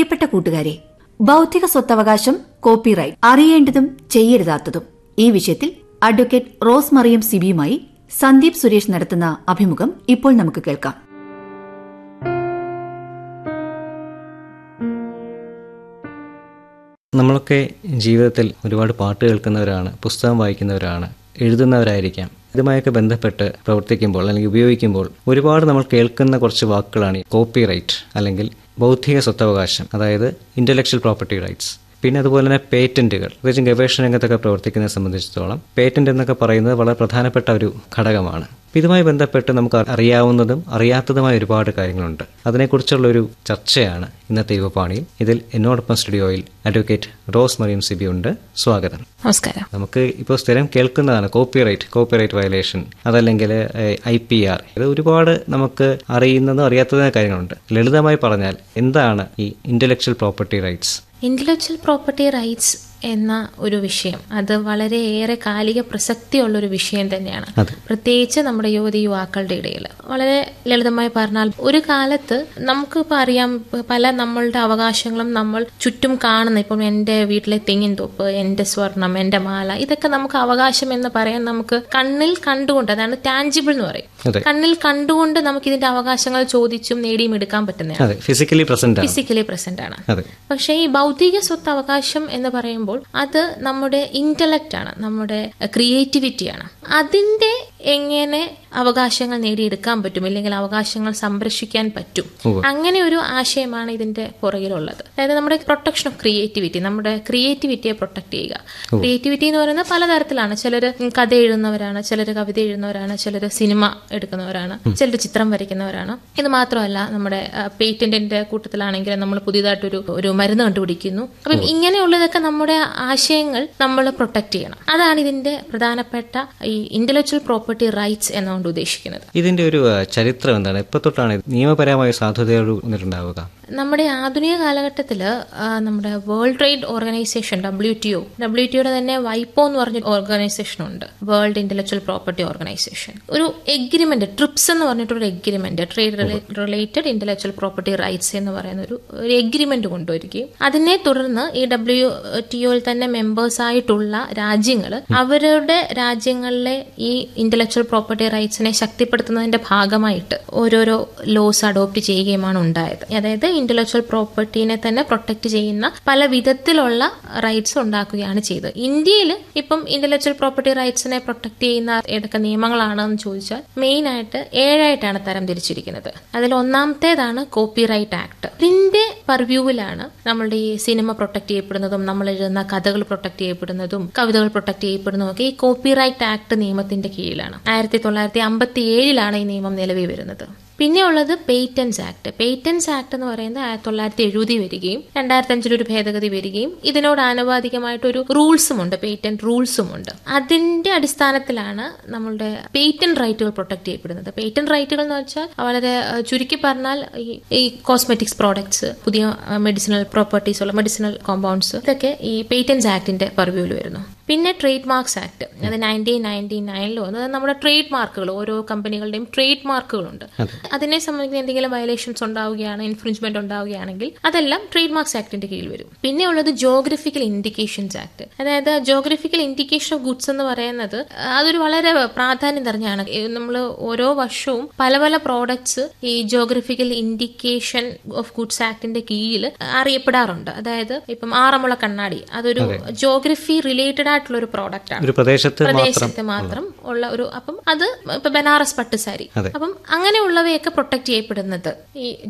പ്രിയപ്പെട്ട കൂട്ടുകാരെ ബൗദ്ധിക സ്വത്തവകാശം കോപ്പിറൈറ്റ് അറിയേണ്ടതും ചെയ്യരുതാത്തതും ഈ വിഷയത്തിൽ അഡ്വക്കേറ്റ് റോസ് മറിയം സിബിയുമായി സന്ദീപ് സുരേഷ് നടത്തുന്ന അഭിമുഖം ഇപ്പോൾ നമുക്ക് കേൾക്കാം നമ്മളൊക്കെ ജീവിതത്തിൽ ഒരുപാട് പാട്ട് കേൾക്കുന്നവരാണ് പുസ്തകം വായിക്കുന്നവരാണ് എഴുതുന്നവരായിരിക്കാം ഇതുമായൊക്കെ ബന്ധപ്പെട്ട് പ്രവർത്തിക്കുമ്പോൾ അല്ലെങ്കിൽ ഉപയോഗിക്കുമ്പോൾ ഒരുപാട് നമ്മൾ കേൾക്കുന്ന കുറച്ച് വാക്കുകളാണ് കോപ്പി റൈറ്റ് അല്ലെങ്കിൽ ബൗദ്ധിക സ്വത്തവകാശം അതായത് ഇന്റലക്ച്വൽ പ്രോപ്പർട്ടി റൈറ്റ്സ് പിന്നെ അതുപോലെ തന്നെ പേറ്റന്റുകൾ പ്രത്യേകിച്ചും ഗവേഷണ രംഗത്തൊക്കെ പ്രവർത്തിക്കുന്നതിനെ സംബന്ധിച്ചിടത്തോളം പേറ്റന്റ് എന്നൊക്കെ പറയുന്നത് വളരെ പ്രധാനപ്പെട്ട ഒരു ഘടകമാണ് അപ്പോൾ ഇതുമായി ബന്ധപ്പെട്ട് നമുക്ക് അറിയാവുന്നതും അറിയാത്തതുമായ ഒരുപാട് കാര്യങ്ങളുണ്ട് അതിനെക്കുറിച്ചുള്ള ഒരു ചർച്ചയാണ് ഇന്നത്തെ യുവപാണിയിൽ ഇതിൽ എന്നോടൊപ്പം സ്റ്റുഡിയോയിൽ അഡ്വക്കേറ്റ് റോസ് മറിയം സിബി ഉണ്ട് സ്വാഗതം നമസ്കാരം നമുക്ക് ഇപ്പോൾ സ്ഥിരം കേൾക്കുന്നതാണ് കോപ്പിറൈറ്റ് കോപ്പിറൈറ്റ് വയലേഷൻ അതല്ലെങ്കിൽ ഐ പി ആർ ഇത് ഒരുപാട് നമുക്ക് അറിയുന്നതും അറിയാത്തതുമായ കാര്യങ്ങളുണ്ട് ലളിതമായി പറഞ്ഞാൽ എന്താണ് ഈ intellectual property rights intellectual property rights എന്ന ഒരു വിഷയം അത് വളരെയേറെ കാലിക പ്രസക്തിയുള്ള ഒരു വിഷയം തന്നെയാണ് അതെ. പ്രത്യേകിച്ച് നമ്മുടെ യുവതി യുവാക്കളുടെ ഇടയിൽ വളരെ ലളിതമായി പറഞ്ഞാൽ ഒരു കാലത്ത് നമുക്ക് ഇപ്പൊ അറിയാം പല നമ്മളുടെ അവകാശങ്ങളും നമ്മൾ ചുറ്റും കാണുന്ന ഇപ്പം എൻ്റെ വീട്ടിലെ തെങ്ങിൻ തോപ്പ് എൻ്റെ സ്വർണം എൻ്റെ മാല ഇതൊക്കെ നമുക്ക് അവകാശം എന്ന് പറയാൻ നമുക്ക് കണ്ണിൽ കണ്ടുകൊണ്ട് അതാണ് ടാഞ്ചിബിൾ എന്ന് പറയും അതെ. കണ്ണിൽ കണ്ടുകൊണ്ട് നമുക്ക് ഇതിന്റെ അവകാശങ്ങൾ ചോദിച്ചും നേടിയും എടുക്കാൻ പറ്റുന്നതാണ് അതെ ഫിസിക്കലി പ്രസന്റ് ആണ് ഫിസിക്കലി പ്രസന്റ് ആണ് അതെ പക്ഷേ ഈ ഭൗതിക സ്വത്ത് അവകാശം എന്ന് പറയുമ്പോൾ അത് നമ്മുടെ ഇന്റലക്റ്റ് ആണ് നമ്മുടെ ക്രിയേറ്റിവിറ്റിയാണ് അതിന്റെ എങ്ങനെ അവകാശങ്ങൾ നേടിയെടുക്കാൻ പറ്റും അല്ലെങ്കിൽ അവകാശങ്ങൾ സംരക്ഷിക്കാൻ പറ്റും അങ്ങനെ ഒരു ആശയമാണ് ഇതിന്റെ പുറകിലുള്ളത് അതായത് നമ്മുടെ പ്രൊട്ടക്ഷൻ ഓഫ് ക്രിയേറ്റിവിറ്റി നമ്മുടെ ക്രിയേറ്റിവിറ്റിയെ പ്രൊട്ടക്ട് ചെയ്യുക ക്രിയേറ്റിവിറ്റി എന്ന് പറയുന്നത് പലതരത്തിലാണ് ചിലർ കഥ എഴുതുന്നവരാണ് ചിലർ കവിത എഴുതുന്നവരാണ് ചിലർ സിനിമ എടുക്കുന്നവരാണ് ചിലർ ചിത്രം വരയ്ക്കുന്നവരാണ് ഇത് മാത്രമല്ല നമ്മുടെ പേറ്റന്റിന്റെ കൂട്ടത്തിലാണെങ്കിൽ നമ്മൾ പുതിയതായിട്ടൊരു ഒരു മരുന്ന് കണ്ടുപിടിക്കുന്നു അപ്പം ഇങ്ങനെയുള്ളതൊക്കെ നമ്മുടെ ആശയങ്ങൾ നമ്മൾ പ്രൊട്ടക്ട് ചെയ്യണം അതാണ് ഇതിന്റെ പ്രധാനപ്പെട്ട ഈ ഇന്റലക്ച്വൽ പ്രോപ്പർട്ടി റൈറ്റ്സ് എന്നുകൊണ്ട് ഉദ്ദേശിക്കുന്നത് ഇതിന്റെ ഒരു ആ, ചരിത്രം എന്താണ് എപ്പോ തൊട്ടാണ് ഇത് നിയമപരമായ സാധുതയോട് വന്നിട്ടുണ്ടാവുക നമ്മുടെ ആധുനിക കാലഘട്ടത്തിൽ നമ്മുടെ world trade organisation W T O W ടിയുടെ തന്നെ വൈപ്പോ എന്ന് പറഞ്ഞ ഓർഗനൈസേഷൻ ഉണ്ട് വേൾഡ് ഇന്റലക്ച്വൽ പ്രോപ്പർട്ടി ഓർഗനൈസേഷൻ ഒരു എഗ്രിമെന്റ് ട്രിപ്സ് എന്ന് പറഞ്ഞിട്ടൊരു agreement trade related intellectual property rights എന്ന് പറയുന്ന ഒരു ഒരു എഗ്രിമെന്റ് കൊണ്ടുവരികയും അതിനെ തുടർന്ന് ഈ ഡബ്ല്യു ടി ഒയിൽ തന്നെ മെമ്പേഴ്സ് ആയിട്ടുള്ള രാജ്യങ്ങൾ അവരുടെ രാജ്യങ്ങളിലെ ഈ ഇന്റലക്ച്വൽ പ്രോപ്പർട്ടി റൈറ്റ്സിനെ ശക്തിപ്പെടുത്തുന്നതിന്റെ ഭാഗമായിട്ട് ഓരോരോ ലോസ് അഡോപ്റ്റ് ചെയ്യുകയുമാണ് ഉണ്ടായത് അതായത് ഇന്റലക്ച്വൽ പ്രോപ്പർട്ടീനെ തന്നെ പ്രൊട്ടക്ട് ചെയ്യുന്ന പല വിധത്തിലുള്ള റൈറ്റ്സ് ഉണ്ടാക്കുകയാണ് ചെയ്തത് ഇന്ത്യയിൽ ഇപ്പം ഇന്റലക്ച്വൽ പ്രോപ്പർട്ടി റൈറ്റ്സിനെ പ്രൊട്ടക്ട് ചെയ്യുന്ന ഏതൊക്കെ നിയമങ്ങളാണെന്ന് ചോദിച്ചാൽ മെയിൻ ആയിട്ട് ഏഴായിട്ടാണ് തരം തിരിച്ചിരിക്കുന്നത് അതിൽ ഒന്നാമത്തേതാണ് കോപ്പി റൈറ്റ് ആക്ട് ഇതിന്റെ പർവ്യൂവിലാണ് നമ്മളുടെ ഈ സിനിമ പ്രൊട്ടക്ട് ചെയ്യപ്പെടുന്നതും നമ്മൾ എഴുതുന്ന കഥകൾ പ്രൊട്ടക്ട് ചെയ്യപ്പെടുന്നതും കവിതകൾ പ്രൊട്ടക്ട് ചെയ്യപ്പെടുന്നതും ഒക്കെ ഈ കോപ്പി റൈറ്റ് ആക്ട് നിയമത്തിന്റെ കീഴിലാണ് ആയിരത്തി തൊള്ളായിരത്തി അമ്പത്തി ഏഴിലാണ് ഈ നിയമം നിലവിൽ വരുന്നത് പിന്നെ ഉള്ളത് പേറ്റൻസ് ആക്ട് പേറ്റൻസ് ആക്ട് എന്ന് പറയുന്നത് ആയിരത്തി തൊള്ളായിരത്തി എഴുപതി വരികയും രണ്ടായിരത്തി അഞ്ചിൽ ഒരു ഭേദഗതി വരികയും ഇതിനോട് ആനുപാതികമായിട്ട് ഒരു റൂൾസും ഉണ്ട് പേറ്റന്റ് റൂൾസും ഉണ്ട് അതിന്റെ അടിസ്ഥാനത്തിലാണ് നമ്മളുടെ പേറ്റന്റ് റൈറ്റുകൾ പ്രൊട്ടക്ട് ചെയ്യപ്പെടുന്നത് പേറ്റന്റ് റൈറ്റുകൾ എന്ന് വെച്ചാൽ വളരെ അഹ്, ചുരുക്കി പറഞ്ഞാൽ ഈ- ഈ കോസ്മെറ്റിക്സ് പ്രോഡക്ട്സ് പുതിയ മെഡിസിനൽ പ്രോപ്പർട്ടീസ് ഉള്ള മെഡിസിനൽ കോമ്പൗണ്ട്സ് ഇതൊക്കെ ഈ പേറ്റൻസ് ആക്ടിന്റെ പർവ്യൂവിൽ വരുന്നു പിന്നെ ട്രേഡ് മാർക്സ് ആക്ട് അത് നയൻറ്റീൻ നയൻറ്റി നയനിൽ വന്നത് നമ്മുടെ ട്രേഡ് മാർക്കുകൾ ഓരോ കമ്പനികളുടെയും ട്രേഡ് മാർക്കുകളുണ്ട് അതിനെ സംബന്ധിക്കുന്ന എന്തെങ്കിലും വയലേഷൻസ് ഉണ്ടാവുകയാണ് ഇൻഫ്രിഞ്ച്മെന്റ് ഉണ്ടാവുകയാണെങ്കിൽ അതെല്ലാം ട്രേഡ് മാർക്സ് ആക്ടിന്റെ കീഴിൽ വരും പിന്നെ ഉള്ളത് ജോഗ്രഫിക്കൽ ഇൻഡിക്കേഷൻസ് ആക്ട് അതായത് ജോഗ്രഫിക്കൽ ഇൻഡിക്കേഷൻ ഓഫ് ഗുഡ്സ് എന്ന് പറയുന്നത് അതൊരു വളരെ പ്രാധാന്യം നിറഞ്ഞാണ് നമ്മൾ ഓരോ വർഷവും പല പല പ്രോഡക്ട്സ് ഈ ജോഗ്രഫിക്കൽ ഇൻഡിക്കേഷൻ ഓഫ് ഗുഡ്സ് ആക്ടിന്റെ കീഴിൽ അറിയപ്പെടാറുണ്ട് അതായത് ഇപ്പം ആറന്മുള കണ്ണാടി അതൊരു ജോഗ്രഫി റിലേറ്റഡ് ആയിട്ടുള്ള ഒരു പ്രോഡക്റ്റ് ആണ് ഒരു പ്രദേശത്ത് മാത്രം പ്രദേശത്ത് മാത്രം ഉള്ള ഒരു അപ്പം അത് ഇപ്പൊ ബനാറസ് പട്ടുസാരി അപ്പം അങ്ങനെയുള്ളവയൊക്കെ പ്രൊട്ടക്ട് ചെയ്യപ്പെടുന്നത് ഈ